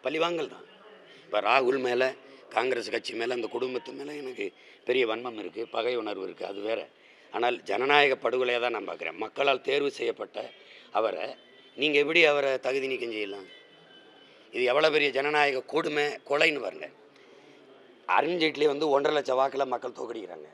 பழிவாங்கல் தான் இப்போ ராகுல் மேலே காங்கிரஸ் கட்சி மேலே அந்த குடும்பத்து மேலே எனக்கு பெரிய வன்மம் இருக்குது பகை உணர்வு இருக்குது அது வேற ஆனால் ஜனநாயக படுகொலையை தான் நான் பார்க்குறேன் மக்களால் தேர்வு செய்யப்பட்ட அவரை நீங்கள் எப்படி அவரை தகுதி நீக்கம் செய்யலாம் இது எவ்வளோ பெரிய ஜனநாயக கொடுமை கொலைன்னு பாருங்க அருண்ஜேட்லி வந்து ஒன்றரை லட்சம் வாக்கில் மக்கள் தோக்கடிக்கிறாங்க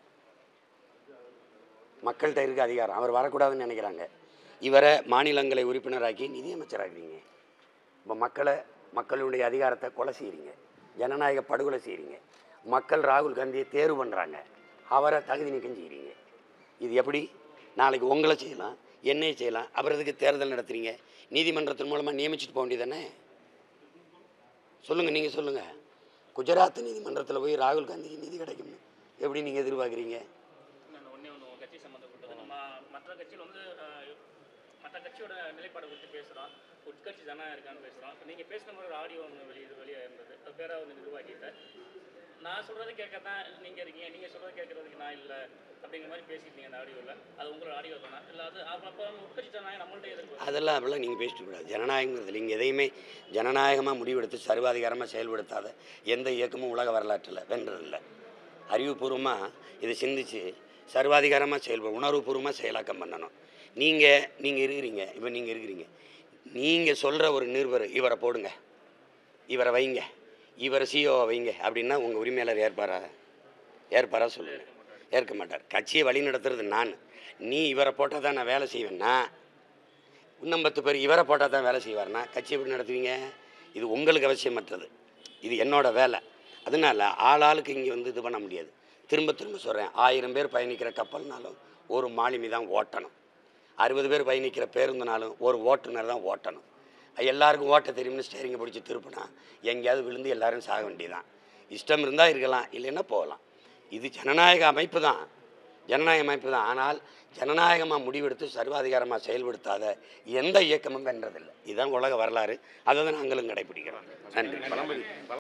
மக்கள்கிட்ட இருக்க அதிகாரம் அவர் வரக்கூடாதுன்னு நினைக்கிறாங்க இவரை மாநிலங்களை உறுப்பினராக்கி நிதியமைச்சராக்குறீங்க இப்போ மக்களை மக்களுடைய அதிகாரத்தை கொலை செய்கிறீங்க ஜனநாயக படுகொலை செய்கிறீங்க மக்கள் ராகுல் காந்தியை தேர்வு பண்ணுறாங்க அவரை தகுதி நீக்கம் செய்கிறீங்க இது எப்படி நாளைக்கு உங்களை செய்யலாம் என்னையை செய்யலாம் அப்புறம் எதுக்கு தேர்தல் நடத்துறீங்க நீதிமன்றத்தின் மூலமாக நியமிச்சுட்டு போக வேண்டியதானே சொல்லுங்கள் நீங்கள் சொல்லுங்கள் குஜராத் நீதிமன்றத்தில் போய் ராகுல் காந்திக்கு நீதி கிடைக்கும்னு எப்படி நீங்கள் எதிர்பார்க்குறீங்க இன்னொன்று ஒன்றே ஒன்று உங்கள் கட்சி சம்மந்தப்பட்டது நம்ம மற்ற கட்சியில் வந்து அஹ், மற்ற கட்சியோட நிலைப்பாடு குறித்து பேசுகிறோம் உட்கட்சி ஜனநாயகம் இருக்கான்னு பேசுகிறோம் இப்போ நீங்கள் பேசின மாதிரி ஒரு ஆடியோ ஒன்று வெளியே வெளியே இருந்தது அது பேராக வந்து நிர்வாகிட்ட நான் சொல்கிறது கேட்க தான் நீங்கள் இருக்கீங்க நீங்கள் சொல்கிறது கேட்குறதுக்கு நான் இல்லை அப்படிங்கிற மாதிரி பேசியிருந்தீங்க அந்த ஆடியோவில் அது உங்களோட ஆடியோ தானே இல்லை அது அப்போ உட்கட்சி ஜனநாயகம் நம்மள்ட்ட எதிர்ப்பு அதெல்லாம் அப்படிலாம் நீங்கள் பேசிட்டு கூடாது ஜனநாயகங்கிறது நீங்கள் எதையுமே ஜனநாயகமாக முடிவெடுத்து சர்வாதிகாரமாக செயல்படுத்தாத எந்த இயக்கமும் உலக வரலாற்றில் வென்றதில்லை அறிவுபூர்வமாக இதை சிந்திச்சு சர்வாதிகாரமாக செயல்படும் உணர்வுபூர்வமாக செயலாக்கம் பண்ணணும் நீங்கள் நீங்கள் இருக்கிறீங்க இப்போ நீங்கள் இருக்கிறீங்க நீங்கள் சொல்கிற ஒரு நிருபர் இவரை போடுங்க இவரை வைங்க இவரை சிஓவை வைங்க அப்படின்னா உங்கள் உரிமையாளர் ஏற்பாரா ஏற்பாரா சொல்லுங்கள் ஏற்க மாட்டார் கட்சியை வழி நடத்துறது நான் நீ இவரை போட்டால் தான் நான் வேலை செய்வேன்னா இன்னும் பத்து பேர் இவரை போட்டால் தான் வேலை செய்வார்னா கட்சி எப்படி நடத்துவீங்க இது உங்களுக்கு அவசியமற்றது இது என்னோட வேலை அதனால ஆள் ஆளுக்கு இங்கே வந்து இது பண்ண முடியாது திரும்ப திரும்ப சொல்கிறேன் ஆயிரம் பேர் பயணிக்கிற கப்பல்னாலும் ஒரு மாலுமி தான் ஓட்டணும் அறுபது பேர் பயணிக்கிற பேருந்துனாலும் ஒரு ஓட்டுநர் தான் ஓட்டணும் எல்லாருக்கும் ஓட்ட தெரியும்னு ஸ்டேரிங்கை பிடிச்சி திருப்பினா எங்கேயாவது விழுந்து எல்லாரும் சாக வேண்டியதான் இஷ்டம் இருந்தால் இருக்கலாம் இல்லைன்னா போகலாம் இது ஜனநாயக அமைப்பு தான் ஜனநாயக அமைப்பு தான் ஆனால் ஜனநாயகமாக முடிவெடுத்து சர்வாதிகாரமாக செயல்படுத்தாத எந்த இயக்கமும் வென்றதில்லை இதுதான் உலக வரலாறு அதை தான் நாங்களும் கடைப்பிடிக்கிறோம் நன்றி